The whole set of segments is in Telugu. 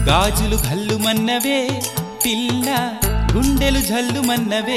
గాజులు గల్లుమన్నవే పిల్ల గుండెలు జల్లుమన్నవే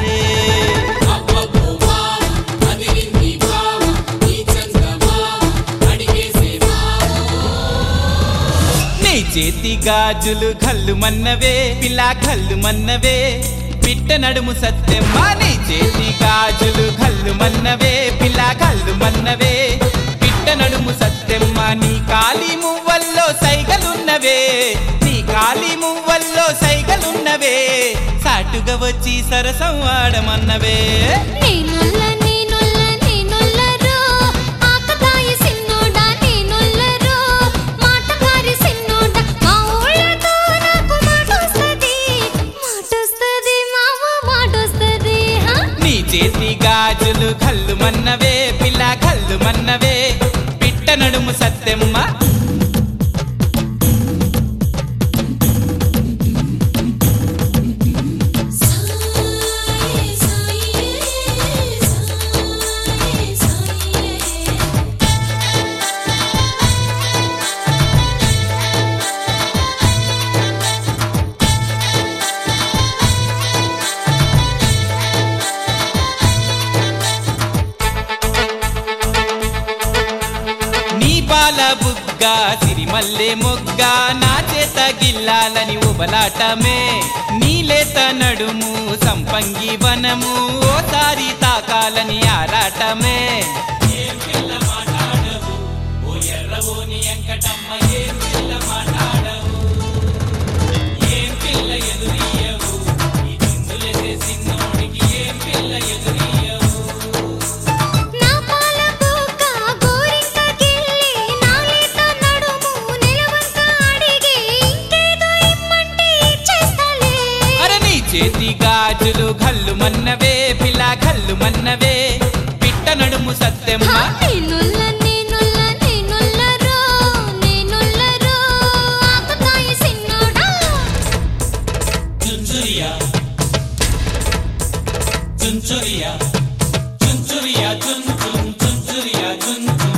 నీ చేతి గాజులు గల్లుమన్నవే పిల్ల గల్లుమన్నవే పిట్ట నడుము సత్యమ్మ నీ చేతి గాజులు గల్లుమన్నవే పిల్ల గల్లుమన్నవే పిట్ట నడుము సత్యమ్మ నీ కాలి మువ్వల్లో సైగలున్నవే నీ కాలి మువ్వల్లో సైగలున్నవే సాటుగా వచ్చి సరసం ఆడమన్నవే నేనొల్ల నేనొల్ల నేనొల్లరో ఆకతాయి సిన్నోడా నేనొల్లరో మాటకారి సిన్నోడా మా ఊళ్ళతో నాకు మాటొస్తది మాటొస్తది మావ మాటొస్తది హా నీ చేతి గాజులు కల్లుమన్నవే పిల్ల కల్లుమన్నవే పిట్ట నడుము సత్యమ్మ సాయే సాయే సాయే సాయే నీ పాల బుగ్గ సిరిమల్లె మొగ్గ నా చేత గిల్లాలని ఉబలాటమే నీలేత నడుము సంపంగి వనము ఓసారి తాకాలని ఆరాటమే ఏం పిల్ల మాట్లాడవు ఓ ఎర్రవోని ఎంకటమ్మ ఏం పిల్ల మాట్లాడవు ఏం పిల్ల ఎదురియవు ఈ చిందులెసే సిన్నోడికి ఏం పిల్ల ఎదురియవు నా పాల బుక్క గోరింక గిల్లి నాలేత నడుము నిలవంక అడిగి ఇంకేదో ఇమ్మంటే ఇచ్చేస్తాలే అరే నీ చేతి గాజులు గల్లు మన్నవే పిల్ల గల్లు మన్నవే పిట్ట నడుము సత్యమ్మ నేనొల్ల నేనొల్ల నేనొల్లరో నేనొల్లరో ఆకతాయి సిన్నోడా చుంచురియా చుంచురియా చుంచురియా చున్ చున్ చుంచురియా చున్ చున్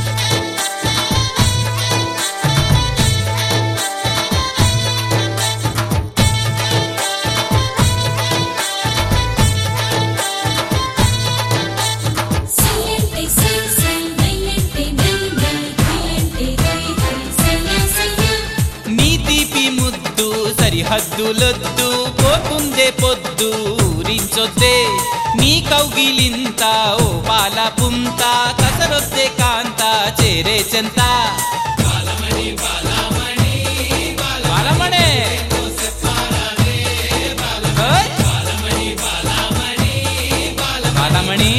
సైలెంటే సై సై నైలెంటే నై నై థిలెంటే థై థై సయ్యా సయ్యా నీ తీపి ముద్దు సరిహద్దులొద్దు పోతుందే పొద్దు ఊరించొద్దే నీ కౌగిలింత ఓ పాల పుంత కసరొద్దే కాంత చేరే చెంత బాలమణే ఓయ్. బాలమణి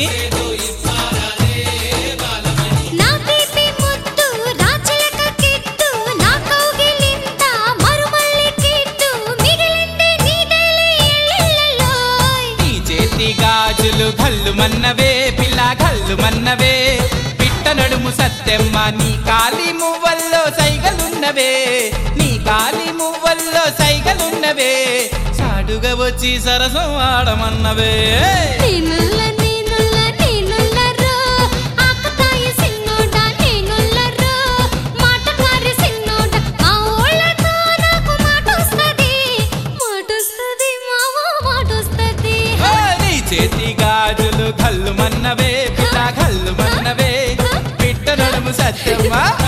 నా తీపి ముద్దు రాచిలక కిట్టు నా కౌగిలింత మరుమల్లి కిట్టు మిగిలింది నీదేలే ఎల్లెల్లోయ్ నీ చేతి గాజులు గల్లు మన్నవే పిల్ల గల్లు మన్నవే పిట్ట నడుము సత్యమ్మ నీ కాలి మువ్వల్లో సైగలున్నవే నీ కాలి మువ్వల్లో సైగలున్నవే చాడుగా వచ్చి సరసం ఆడమన్నవే నేనుల్ల నేనుల్ల నేనుల్లరో ఆకతాయి సిన్నోడా నేనుల్లరో మాటకారి సిన్నోడా మా ఊళ్ళతో నాకు మాటొస్తది మాటొస్తది మావా మాటొస్తది ఓ, నీ చేతి గాజులు గల్లు మన్నవే పిల్ల గల్లు మన్నవే పిట్ట నడుము సత్యమ్మ